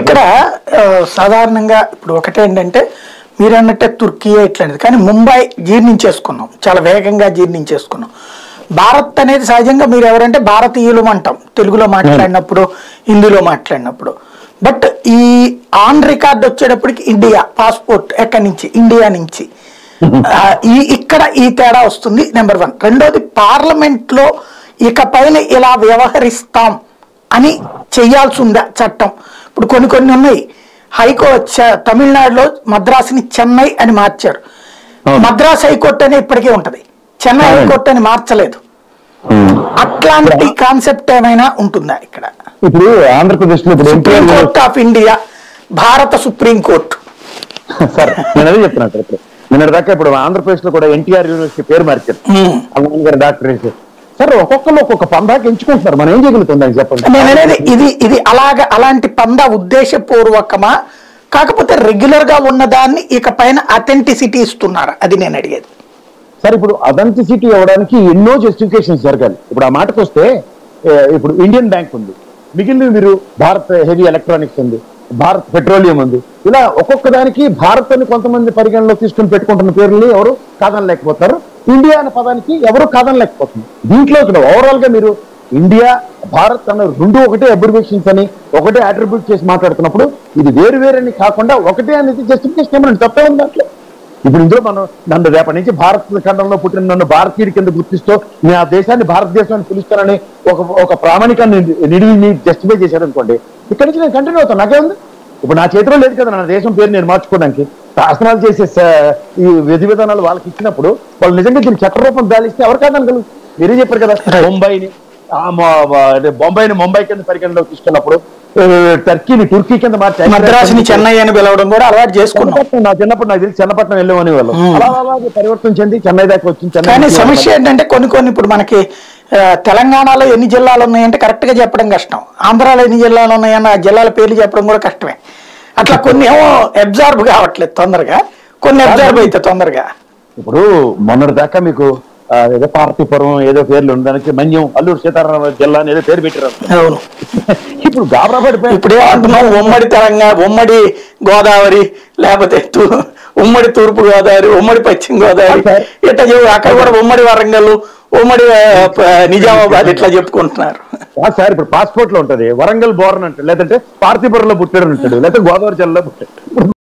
ఇక్కడ ఆ, సాధారణంగా ఇప్పుడు ఒకటే ఏంటంటే మీరు అన్నట్టే తుర్కియే ఇట్లాంటిది కానీ ముంబై జీర్ణించేసుకున్నాం చాలా వేగంగా జీర్ణించేసుకున్నాం భారత్ అనేది సహజంగా మీరు ఎవరంటే భారతీయులు అంటాం తెలుగులో మాట్లాడినప్పుడు హిందీలో మాట్లాడినప్పుడు బట్ ఈ ఆన్ రికార్డ్ వచ్చేటప్పటికి ఇండియా పాస్పోర్ట్ ఎక్కడి నుంచి ఇండియా నుంచి ఆ, ఈ ఇక్కడ ఈ తేడా వస్తుంది నెంబర్ వన్ రెండోది పార్లమెంట్ లో ఇక పైన ఇలా వ్యవహరిస్తాం అని చేయాల్సి ఉందా చట్టం ఇప్పుడు కొన్ని కొన్ని ఉన్నాయి హైకోర్టు చ- తమిళనాడులో మద్రాసుని చెన్నై అని మార్చారు అవును. మద్రాస్ హైకోర్టు అని ఇప్పటికే ఉంటది చెన్నై అవునండి. హైకోర్టు అని మార్చలేదు ఉమ్. అట్లాంటి కాన్సెప్ట్ ఏమైనా ఉంటుందా ఇక్కడ ఇప్పుడు ఆంధ్రప్రదేశ్ లో ఇప్పుడు supreme NTR court of India భారత సుప్రీం కోర్టు సార్ నేను అదే చెప్తున్నా సార్ ఇప్పుడు నిన్న దాకా ఇప్పుడు ఆంధ్రప్రదేశ్ లో కూడా ఎన్టీఆర్ యూనివర్సిటీ పేరు మార్చారు ఉమ్. అమ్మన్ గారు డాక్టర్ వేసి సార్ ఒక్కొక్కరు ఒక్కొక్క పందాకి ఎంచుకుంటున్నారు మనం ఏం చేయగలుగుతాం దానికి చెప్పండి నేను అనేది ఇది ఇది అలాగ అలాంటి పంద ఉద్దేశపూర్వకమా కాకపోతే రెగ్యులర్ గా ఉన్నదాన్ని ఇక పైన అథెంటిసిటీ ఇస్తున్నారు అది నేను అడిగేది సార్ ఇప్పుడు అథెంటిసిటీ ఇవ్వడానికి ఎన్నో జస్టిఫికేషన్స్ జరగాలి ఇప్పుడు ఆ మాటకు వస్తే ఏ, ఇప్పుడు ఇండియన్ బ్యాంక్ ఉంది మిగిలిన మీరు భారత్ హెవీ ఎలక్ట్రానిక్స్ ఉంది భారత్ పెట్రోలియం ఉంది ఇలా ఒక్కొక్క దానికి భారత్ అని కొంతమంది పరిగణలో తీసుకుని పెట్టుకుంటున్న పేర్లు ఎవరు కాదనలేకపోతారు ఇండియా అనే పదానికి ఎవరు కాదనలేకపోతుంది దీంట్లో ఇక్కడ ఓవరాల్ గా మీరు ఇండియా భారత్ అన్న రెండు ఒకటే అబ్రివేషన్స్ అని ఒకటే అట్రిబ్యూట్ చేసి మాట్లాడుతున్నప్పుడు ఇది వేరు వేరని కాకుండా ఒకటే అనేది జస్టిఫికేషన్ ఏమన్నా తప్పే ఉంది దాంట్లో ఇప్పుడు ఇందులో మనం నన్ను రేపటి నుంచి భారత ఖండంలో పుట్టిన నన్ను భారతీయుడి కింద గుర్తిస్తూ నేను ఆ దేశాన్ని భారతదేశం అని పిలుస్తానని ఒక ఒక ప్రామాణికాన్ని నిడివిని జస్టిఫై చేశారు అనుకోండి ఇక్కడి నుంచి నేను కంటిన్యూ అవుతాను నాకేముంది ఇప్పుడు నా చేతిలో లేదు కదా నా దేశం పేరు నేను మార్చుకోవడానికి శాసనాలు చేసే స- ఈ విధి విధానాలు వాళ్ళకి ఇచ్చినప్పుడు వాళ్ళు నిజంగా దీన్ని చట్టరూపం దాలిస్తే ఎవరు కాదనగలరు మీరే చెప్పారు కదా Right. ముంబైని ఆ మొ- అదే బొంబాయిని ముంబై కింద పరిగణలోకి తీసుకున్నప్పుడు ఆ, టర్కీని టుర్కీ కింద మార్చి మద్రాసుని చెన్నై అని పిలవడం కూడా అలవాటు చేసుకున్నాం చెన్నపట్నం నా చిన్నప్పుడు నాకు తెలిసి చెన్నపట్నం వెళ్ళామని వాళ్ళు మ్మ్. అలా అలా అది పరివర్తన చెంది చెన్నై దాకా వచ్చింది చెన్నై కానీ నుంచి సమస్య ఏంటంటే కొన్ని కొన్ని ఇప్పుడు మనకి ఆ, తెలంగాణలో ఎన్ని జిల్లాలు ఉన్నాయంటే కరెక్ట్ గా చెప్పడం కష్టం ఆంధ్రాలో ఎన్ని జిల్లాలు ఉన్నాయన్న ఆ జిల్లాల పేర్లు చెప్పడం కూడా కష్టమే అట్లా కొన్ని ఏమో అబ్జార్బ్ కావట్లేదు తొందరగా కొన్ని అబ్జార్బ్ అయితే తొందరగా ఇప్పుడు మొన్నటి దాకా మీకు ఆ, ఏదో పార్తీపురం ఏదో పేర్లు ఉండడానికి మన్యం అల్లూరు సీతారామ జిల్లా అని ఏదో పేరు పెట్టారు అవును ఇప్పుడు గాబరా పడిపోయి ఇప్పుడు ఏమంటున్నాం ఉమ్మడి తెలంగాణ ఉమ్మడి గోదావరి లేకపోతే తూ- ఉమ్మడి తూర్పు గోదావరి ఉమ్మడి పశ్చిమ గోదావరి సార్. ఇట్లా చెప్పు అక్కడ కూడా ఉమ్మడి వరంగల్ ఉమ్మడి ఆ, ప- నిజామాబాద్ ఇట్లా చెప్పుకుంటున్నారు ఆ సార్ ఇప్పుడు పాస్పోర్ట్ లో ఉంటది వరంగల్ బోర్న్ అంటే లేదంటే పార్తీపురంలో పుట్టాడు అంటాడు లేకపోతే గోదావరి జిల్లాలో పుట్టాడు